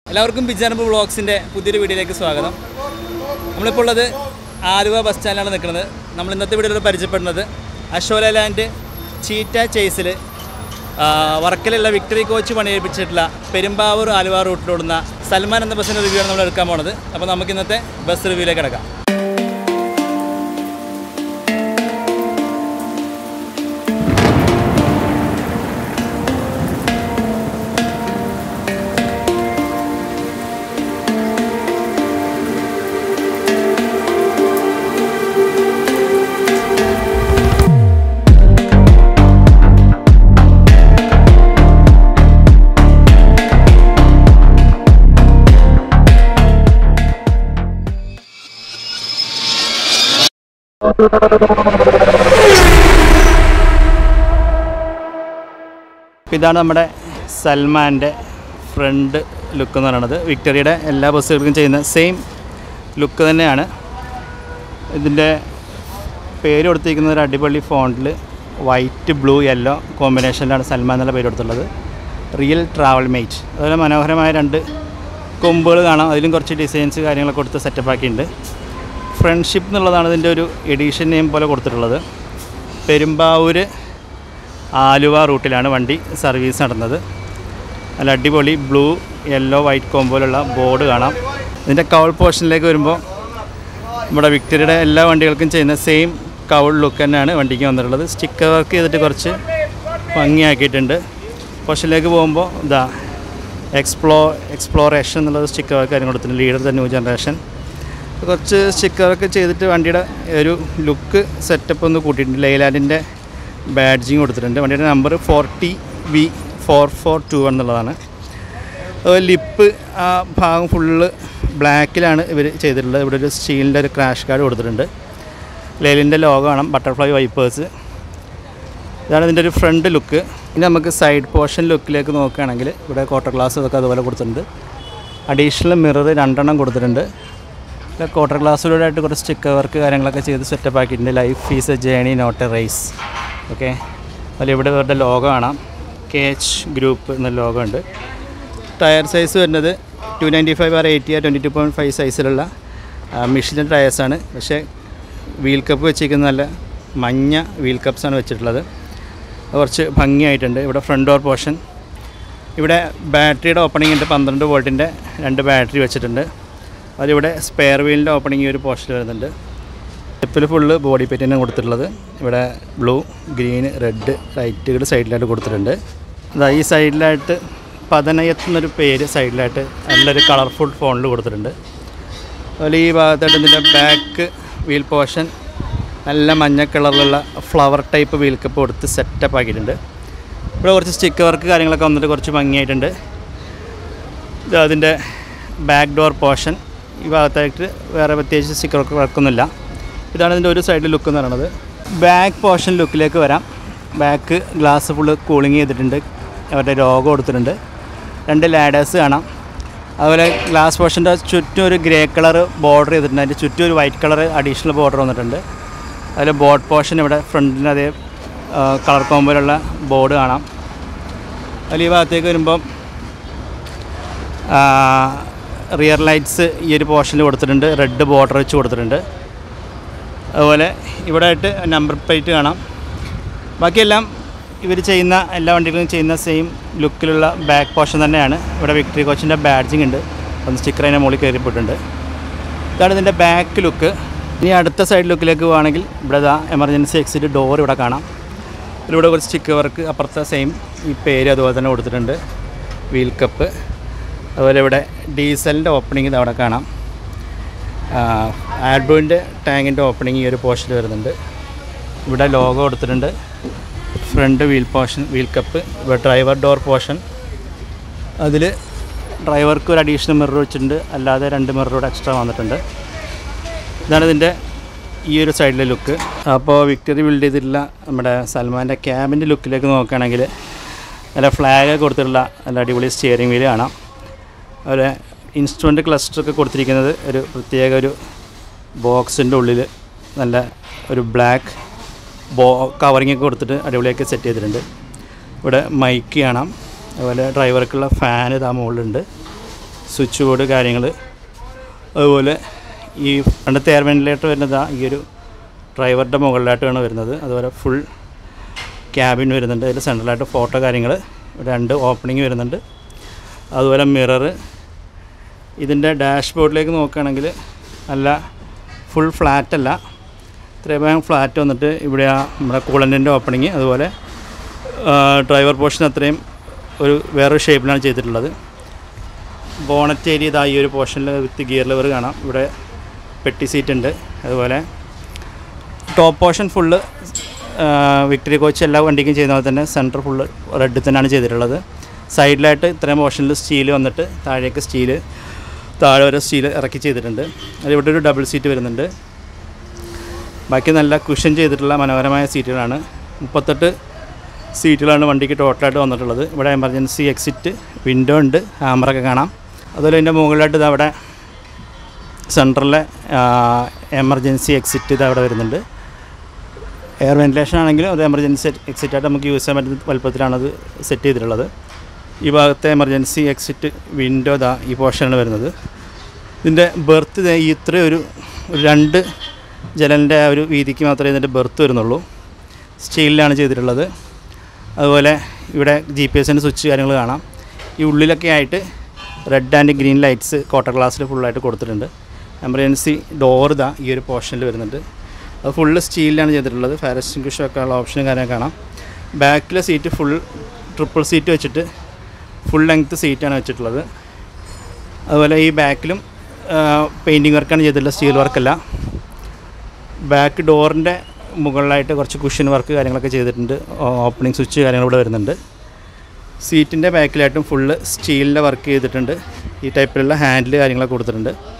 എല്ലാവർക്കും ബിജാനബ് വ്ളോഗ്സിൻ്റെ പുതിയൊരു വീഡിയോയിലേക്ക് സ്വാഗതം നമ്മളിപ്പോൾ ഉള്ളത് ആലുവ ബസ് സ്റ്റാൻഡിലാണ് നിൽക്കുന്നത് നമ്മൾ ഇന്നത്തെ വീഡിയോയിൽ പരിചയപ്പെടുന്നത് അശോല ലാൻഡ് ചീറ്റ ചേസിൽ വർക്കലുള്ള വിക്ടറി കോച്ച് പണിയേൽപ്പിച്ചിട്ടുള്ള പെരുമ്പാവൂർ ആലുവ റൂട്ടിലോടുന്ന സൽമാൻ എന്ന ബസ്സിൻ്റെ റിവ്യൂ ആണ് നമ്മൾ എടുക്കാൻ പോണത് അപ്പോൾ നമുക്ക് ഇന്നത്തെ ബസ് റിവ്യൂയിലേക്ക് കിടക്കാം ഇതാണ് നമ്മുടെ സൽമാൻ്റെ ഫ്രണ്ട് ലുക്ക് എന്ന് പറയുന്നത് വിക്ടറിയുടെ എല്ലാ ബസ്സുകൾക്കും ചെയ്യുന്ന സെയിം ലുക്ക് തന്നെയാണ് ഇതിൻ്റെ പേര് കൊടുത്തിരിക്കുന്നത് ഒരു അടിപൊളി ഫോണ്ടിൽ വൈറ്റ് ബ്ലൂ യെല്ലോ കോമ്പിനേഷനിലാണ് സൽമാൻ എന്നുള്ള പേര് കൊടുത്തിട്ടുള്ളത് റിയൽ ട്രാവൽ മേറ്റ് അതുപോലെ മനോഹരമായ രണ്ട് കൊമ്പുകൾ കാണാം അതിലും കുറച്ച് ഡിസൈൻസ് കാര്യങ്ങളൊക്കെ കൊടുത്ത് സെറ്റപ്പ് ആക്കിയിട്ടുണ്ട് ഫ്രണ്ട്ഷിപ്പ് എന്നുള്ളതാണ് ഇതിൻ്റെ ഒരു എഡീഷൻ നെയിം പോലെ കൊടുത്തിട്ടുള്ളത് പെരുമ്പാവൂർ ആലുവ റൂട്ടിലാണ് വണ്ടി സർവീസ് നടന്നത് നല്ല അടിപൊളി ബ്ലൂ യെല്ലോ വൈറ്റ് കോമ്പോലുള്ള ബോർഡ് കാണാം ഇതിൻ്റെ കൗൾ പോർഷനിലേക്ക് വരുമ്പോൾ നമ്മുടെ വിക്ടറിയുടെ എല്ലാ വണ്ടികൾക്കും ചെയ്യുന്ന സെയിം കൗൾ ലുക്ക് തന്നെയാണ് വണ്ടിക്ക് വന്നിട്ടുള്ളത് സ്റ്റിക്കർ വർക്ക് ചെയ്തിട്ട് കുറച്ച് ഭംഗിയാക്കിയിട്ടുണ്ട് പോർഷനിലേക്ക് പോകുമ്പോൾ ഇതാ എക്സ്പ്ലോ എക്സ്പ്ലോറേഷൻ എന്നുള്ളത് സ്റ്റിക്കർ വർക്ക് കാര്യം കൊടുത്തിട്ടുണ്ട് ലീഡർ ദ ന്യൂ ജനറേഷൻ കുറച്ച് സ്റ്റിക്കർ വർക്ക് ചെയ്തിട്ട് വണ്ടിയുടെ ഒരു ലുക്ക് സെറ്റപ്പ് ഒന്ന് കൂട്ടിയിട്ടുണ്ട് ലൈലാൻഡിൻ്റെ ബാഡ്ജിങ് കൊടുത്തിട്ടുണ്ട് വണ്ടിയുടെ number forty V four four two എന്നുള്ളതാണ് അതുപോലെ ലിപ്പ് ആ ഭാഗം ഫുള്ള് ബ്ലാക്കിലാണ് ഇവർ ചെയ്തിട്ടുള്ളത് ഇവിടെ ഒരു സ്റ്റീലിൻ്റെ ഒരു ക്രാഷ് കാർഡ് കൊടുത്തിട്ടുണ്ട് ലേലിൻ്റെ ലോഗോ കാണാം ബട്ടർഫ്ലൈ വൈപ്പേഴ്സ് ഇതാണ് ഇതിൻ്റെ ഒരു ഫ്രണ്ട് ലുക്ക് ഇനി നമുക്ക് സൈഡ് പോർഷൻ ലുക്കിലേക്ക് നോക്കുകയാണെങ്കിൽ ഇവിടെ ക്വാർട്ടർ ഗ്ലാസ് ഇതൊക്കെ അതുപോലെ കൊടുത്തിട്ടുണ്ട് അഡീഷണൽ മിറർ രണ്ടെണ്ണം കൊടുത്തിട്ടുണ്ട് പിന്നെ ക്വാർട്ടർ ഗ്ലാസ്സിലൂടെ ആയിട്ട് കുറച്ച് സ്റ്റിക്കർ വർക്ക് കാര്യങ്ങളൊക്കെ ചെയ്ത് സെറ്റപ്പ് ആക്കിയിട്ടുണ്ട് life is a journey not a race okay അതുപോലെ ഇവിടെ ഇവരുടെ ലോഗോ കാണാം കെ എച്ച് ഗ്രൂപ്പ് എന്ന ലോഗോ ഉണ്ട് ടയർ സൈസ് വരുന്നത് two ninety five R eighty R twenty two point five സൈസിലുള്ള മിഷിൻ്റെ ടയേഴ്സാണ് പക്ഷേ വീൽ കപ്പ് വെച്ചിരിക്കുന്ന നല്ല മഞ്ഞ വീൽ കപ്സാണ് വെച്ചിട്ടുള്ളത് അത് കുറച്ച് ഭംഗിയായിട്ടുണ്ട് ഇവിടെ ഫ്രണ്ട് ഡോർ പോർഷൻ ഇവിടെ ബാറ്ററിയുടെ ഓപ്പണിംഗ് ഉണ്ട് പന്ത്രണ്ട് വോൾട്ടിൻ്റെ രണ്ട് ബാറ്ററി വെച്ചിട്ടുണ്ട് അതിവിടെ സ്പെയർ വീലിൻ്റെ ഓപ്പണിംഗ് ഒരു പോർഷൻ വരുന്നുണ്ട് സ്റ്റെപ്പിൽ ഫുള്ള് ബോഡി പെയിൻറ്റിന് കൊടുത്തിട്ടുള്ളത് ഇവിടെ ബ്ലൂ ഗ്രീൻ റെഡ് ലൈറ്റുകൾ സൈഡിലായിട്ട് കൊടുത്തിട്ടുണ്ട് അതാ ഈ സൈഡിലായിട്ട് പതനയത്ത് എന്നൊരു പേര് സൈഡിലായിട്ട് നല്ലൊരു കളർഫുൾ ഫോണിൽ കൊടുത്തിട്ടുണ്ട് അതുപോലെ ഈ ഭാഗത്തായിട്ട് ഇതിൻ്റെ ബാക്ക് വീൽ പോർഷൻ നല്ല മഞ്ഞ കളറിലുള്ള ഫ്ലവർ ടൈപ്പ് വീൽ കപ്പ് കൊടുത്ത് സെറ്റപ്പ് ആക്കിയിട്ടുണ്ട് ഇവിടെ കുറച്ച് സ്റ്റിക്കർ വർക്ക് കാര്യങ്ങളൊക്കെ വന്നിട്ട് കുറച്ച് ഭംഗിയായിട്ടുണ്ട് ഇത് അതിൻ്റെ ബാക്ക് ഡോർ പോർഷൻ ഈ ഭാഗത്തായിട്ട് വേറെ പ്രത്യേകിച്ച് സ്റ്റിക്കർ വർക്ക് വർക്കൊന്നുമില്ല ഇതാണ് ഇതിൻ്റെ ഒരു സൈഡ് ലുക്ക് എന്ന് പറയുന്നത് ബാക്ക് പോർഷൻ ലുക്കിലേക്ക് വരാം ബാക്ക് ഗ്ലാസ് ഫുള്ള് കൂളിങ് ചെയ്തിട്ടുണ്ട് അവരുടെ ലോഗോ കൊടുത്തിട്ടുണ്ട് രണ്ട് ലാഡേഴ്സ് കാണാം അതുപോലെ ഗ്ലാസ് പോർഷൻ്റെ ചുറ്റും ഒരു ഗ്രേ കളർ ബോർഡർ ചെയ്തിട്ടുണ്ട് അതിൻ്റെ ചുറ്റും ഒരു വൈറ്റ് കളർ അഡീഷണൽ ബോർഡർ വന്നിട്ടുണ്ട് അതിൽ ബോർഡ് പോർഷൻ ഇവിടെ ഫ്രണ്ടിന് അതേ കളർ കോമ്പോയിലുള്ള ബോർഡ് കാണാം അതിൽ ഈ ഭാഗത്തേക്ക് വരുമ്പം റിയർ ലൈറ്റ്സ് ഈ ഒരു പോർഷനിൽ കൊടുത്തിട്ടുണ്ട് റെഡ് ബോർഡർ വെച്ച് കൊടുത്തിട്ടുണ്ട് അതുപോലെ ഇവിടെ ആയിട്ട് നമ്പർ പ്ലേറ്റ് കാണാം ബാക്കിയെല്ലാം ഇവർ ചെയ്യുന്ന എല്ലാ വണ്ടികളും ചെയ്യുന്ന സെയിം ലുക്കിലുള്ള ബാക്ക് പോർഷൻ തന്നെയാണ് ഇവിടെ വിക്ടറി കോച്ചിൻ്റെ ബാഡ്ജിങ് ഉണ്ട് ഒന്ന് സ്റ്റിക്കർ അതിൻ്റെ മുകളിൽ കയറിപ്പോയിട്ടുണ്ട് ഇതാണ് ഇതിൻ്റെ ബാക്ക് ലുക്ക് ഇനി അടുത്ത സൈഡ് ലുക്കിലേക്ക് പോവുകയാണെങ്കിൽ ഇവിടെ ഇതാ എമർജൻസി എക്സിറ്റ് ഡോർ ഇവിടെ കാണാം ഇതിലൂടെ കുറച്ച് സ്റ്റിക്കർ വർക്ക് അപ്പുറത്തെ സെയിം ഈ പേര് അതുപോലെ തന്നെ കൊടുത്തിട്ടുണ്ട് വീൽ കപ്പ് അതുപോലെ ഇവിടെ ഡീസലിൻ്റെ ഓപ്പണിംഗ് ഇത് അവിടെ കാണാം ആഡ്ബോയിൻ്റെ ടാങ്കിൻ്റെ ഓപ്പണിംഗ് ഈ ഒരു പോർഷനിൽ വരുന്നുണ്ട് ഇവിടെ ലോഗോ കൊടുത്തിട്ടുണ്ട് front wheel portion wheel cup ഇവിടെ ഡ്രൈവർ ഡോർ പോർഷൻ അതിൽ ഡ്രൈവർക്ക് ഒരു അഡീഷണൽ മിറർ വെച്ചിട്ടുണ്ട് അല്ലാതെ രണ്ട് മിറർ കൂടെ എക്സ്ട്രാ വന്നിട്ടുണ്ട് ഇതാണ് ഇതിൻ്റെ ഈ ഒരു സൈഡിലെ ലുക്ക് അപ്പോൾ വിക്ടറി ബിൽഡ് ചെയ്തിട്ടുള്ള നമ്മുടെ സൽമാൻ്റെ ക്യാബിൻ്റെ ലുക്കിലേക്ക് നോക്കുകയാണെങ്കിൽ നല്ല ഫ്ലാഗ് കൊടുത്തിട്ടുള്ള നല്ല അടിപൊളി സ്റ്റിയറിംഗ് വീല് കാണാം അതുപോലെ ഇൻസ്ട്രുമെൻ്റ് ക്ലസ്റ്ററൊക്കെ കൊടുത്തിരിക്കുന്നത് ഒരു പ്രത്യേക ഒരു ബോക്സിൻ്റെ ഉള്ളിൽ നല്ല ഒരു ബ്ലാക്ക് ബോ കവറിങ് ഒക്കെ കൊടുത്തിട്ട് അടിപൊളിയാക്കി സെറ്റ് ചെയ്തിട്ടുണ്ട് ഇവിടെ മൈക്ക് കാണാം അതുപോലെ ഡ്രൈവർക്കുള്ള ഫാൻ ഇതാ മുകളിലുണ്ട് സ്വിച്ച് ബോർഡ് കാര്യങ്ങൾ അതുപോലെ ഈ പണ്ടത്തെ എയർ വെൻറ്റിലേറ്റർ വരുന്നത് ആ ഈ ഒരു ഡ്രൈവറുടെ മുകളിലായിട്ടാണ് വരുന്നത് അതുപോലെ ഫുൾ ക്യാബിൻ വരുന്നുണ്ട് അതിൽ സെൻട്രലായിട്ട് ഫോട്ടോ കാര്യങ്ങൾ രണ്ട് ഓപ്പണിങ് വരുന്നുണ്ട് അതുപോലെ മിററ് ഇതിൻ്റെ ഡാഷ്ബോർഡിലേക്ക് നോക്കുകയാണെങ്കിൽ നല്ല ഫുൾ ഫ്ലാറ്റ് അല്ല ഇത്രയും ഫ്ലാറ്റ് വന്നിട്ട് ഇവിടെ ആ നമ്മുടെ കൂളൻറ്റിൻ്റെ ഓപ്പണിങ് അതുപോലെ ഡ്രൈവർ പോർഷൻ അത്രയും ഒരു വേറൊരു ഷേപ്പിലാണ് ചെയ്തിട്ടുള്ളത് ബോണറ്റ് ഏരിയ ഇതാ ഈ ഒരു പോർഷനിൽ വിത്ത് ഗിയർ ലിവർ കാണാം ഇവിടെ പെട്ടി സീറ്റ് ഉണ്ട് അതുപോലെ top portion full victory coach എല്ലാ വണ്ടിക്കും ചെയ്യുന്ന പോലെ തന്നെ സെൻറ്റർ ഫുള്ള് റെഡിൽ തന്നെയാണ് ചെയ്തിട്ടുള്ളത് സൈഡിലായിട്ട് ഇത്രയും പോർഷനിൽ സ്റ്റീൽ വന്നിട്ട് താഴേക്ക് സ്റ്റീൽ താഴെ വരെ സ്റ്റീൽ ഇറക്കി ചെയ്തിട്ടുണ്ട് അതിവിടെ ഒരു ഡബിൾ സീറ്റ് വരുന്നുണ്ട് ബാക്കി നല്ല കുഷൻ ചെയ്തിട്ടുള്ള മനോഹരമായ സീറ്റുകളാണ് മുപ്പത്തെട്ട് സീറ്റുകളാണ് വണ്ടിക്ക് ടോട്ടലായിട്ട് വന്നിട്ടുള്ളത് ഇവിടെ എമർജൻസി എക്സിറ്റ് വിൻഡോ ഉണ്ട് ഹാമറൊക്കെ കാണാം അതുപോലെ ഇതിൻ്റെ മുകളിലായിട്ട് ഇത് അവിടെ സെൻറ്ററിലെ എമർജൻസി എക്സിറ്റ് ഇത് അവിടെ വരുന്നുണ്ട് എയർ വെൻറ്റിലേഷൻ ആണെങ്കിലും അത് എമർജൻസി എക്സിറ്റ് ആയിട്ട് നമുക്ക് യൂസ് ചെയ്യാൻ പറ്റുന്ന വലുപ്പത്തിലാണ് അത് സെറ്റ് ചെയ്തിട്ടുള്ളത് ഈ ഭാഗത്തെ എമർജൻസി എക്സിറ്റ് വിൻഡോ ഇതാ ഈ പോർഷനാണ് വരുന്നത് ഇതിൻ്റെ ബെർത്ത് ഈ ഇത്രയും ഒരു ഒരു രണ്ട് ജനലിൻ്റെ ആ ഒരു വീതിക്ക് മാത്രമേ ഇതിൻ്റെ ബെർത്ത് വരുന്നുള്ളൂ സ്റ്റീലിലാണ് ചെയ്തിട്ടുള്ളത് അതുപോലെ ഇവിടെ ജി പി എസിൻ്റെ സ്വിച്ച് കാര്യങ്ങൾ കാണാം ഈ ഉള്ളിലൊക്കെ ആയിട്ട് red and green lights quarter ഗ്ലാസ്സിൽ ഫുള്ളായിട്ട് കൊടുത്തിട്ടുണ്ട് എമർജൻസി ഡോർ ഇതാ ഈ ഒരു പോർഷനിൽ വരുന്നുണ്ട് അത് ഫുള്ള് സ്റ്റീലിലാണ് ചെയ്തിട്ടുള്ളത് ഫയർ എക്സ്റ്റിങ്ക്വിഷർ ഒക്കെ ഉള്ള ഓപ്ഷനും കാര്യങ്ങൾ കാണാം ബാക്കിലെ സീറ്റ് ഫുൾ ട്രിപ്പിൾ സീറ്റ് വെച്ചിട്ട് ഫുൾ ലെങ്ത്ത് സീറ്റാണ് വെച്ചിട്ടുള്ളത് അതുപോലെ ഈ ബാക്കിലും പെയിൻറ്റിങ് വർക്കാണ് ചെയ്തിട്ടുള്ളത് സ്റ്റീൽ വർക്കല്ല ബാക്ക് ഡോറിൻ്റെ മുകളിലായിട്ട് കുറച്ച് കുഷൻ വർക്ക് കാര്യങ്ങളൊക്കെ ചെയ്തിട്ടുണ്ട് ഓപ്പണിംഗ് സ്വിച്ച് കാര്യങ്ങൾ ഇവിടെ വരുന്നുണ്ട് സീറ്റിൻ്റെ ബാക്കിലായിട്ടും ഫുള്ള് സ്റ്റീലിൻ്റെ വർക്ക് ചെയ്തിട്ടുണ്ട് ഈ ടൈപ്പിലുള്ള ഹാൻഡിൽ കാര്യങ്ങളൊക്കെ കൊടുത്തിട്ടുണ്ട്